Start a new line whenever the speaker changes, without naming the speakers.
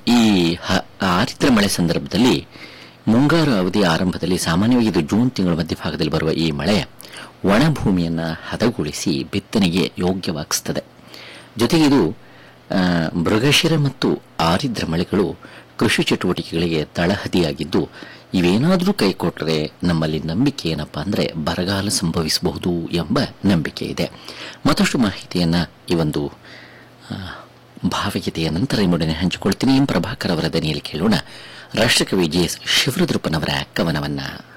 ಈ ಹ- ಆರಿದ್ರ ಮಳೆ ಸಂದರ್ಭದಲ್ಲಿ ಮುಂಗಾರು ಅವಧಿ ಆರಂಭದಲ್ಲಿ ಸಾಮಾನ್ಯವಾಗಿ ಇದು ಜೂನ್ ತಿಂಗಳ ಮಧ್ಯಭಾಗದಲ್ಲಿ ಬರುವ ಈ ಮಳೆ ಒಣ ಭೂಮಿಯನ್ನು ಹದಗೊಳಿಸಿ ಬಿತ್ತನೆಗೆ ಯೋಗ್ಯವಾಗಿಸ್ತದೆ ಜೊತೆಗೆ ಇದು ಆ, ಮೃಗಶಿರ ಮತ್ತು ಆರಿದ್ರ ಮಳೆಗಳು ಕೃಷಿ ಚಟುವಟಿಕೆಗಳಿಗೆ ತಳಹದಿಯಾಗಿದ್ದು ಇವೇನಾದರೂ ಕೈಕೊಟ್ಟರೆ ನಮ್ಮಲ್ಲಿ ನಂಬಿಕೆ ಏನಪ್ಪಾ ಅಂದರೆ ಬರಗಾಲ ಸಂಭವಿಸಬಹುದು ಎಂಬ ನಂಬಿಕೆ ಇದೆ ಮತ್ತಷ್ಟು ಮಾಹಿತಿಯನ್ನು ಈ ಒಂದು ಆ, ಭಾವಗೀತೆಯ ನಂತರ ನಿಮ್ಮೊಡನೆ ಹಂಚಿಕೊಳ್ತೀನಿ ಎಂ ಪ್ರಭಾಕರ್ ಅವರ ದನಿಯಲ್ಲಿ ಕೇಳೋಣ ರಾಷ್ಟ್ರಕವಿ ಜೆ ಎಸ್ ಶಿವರುದ್ರಪ್ಪನವರ ಕವನವನ್ನ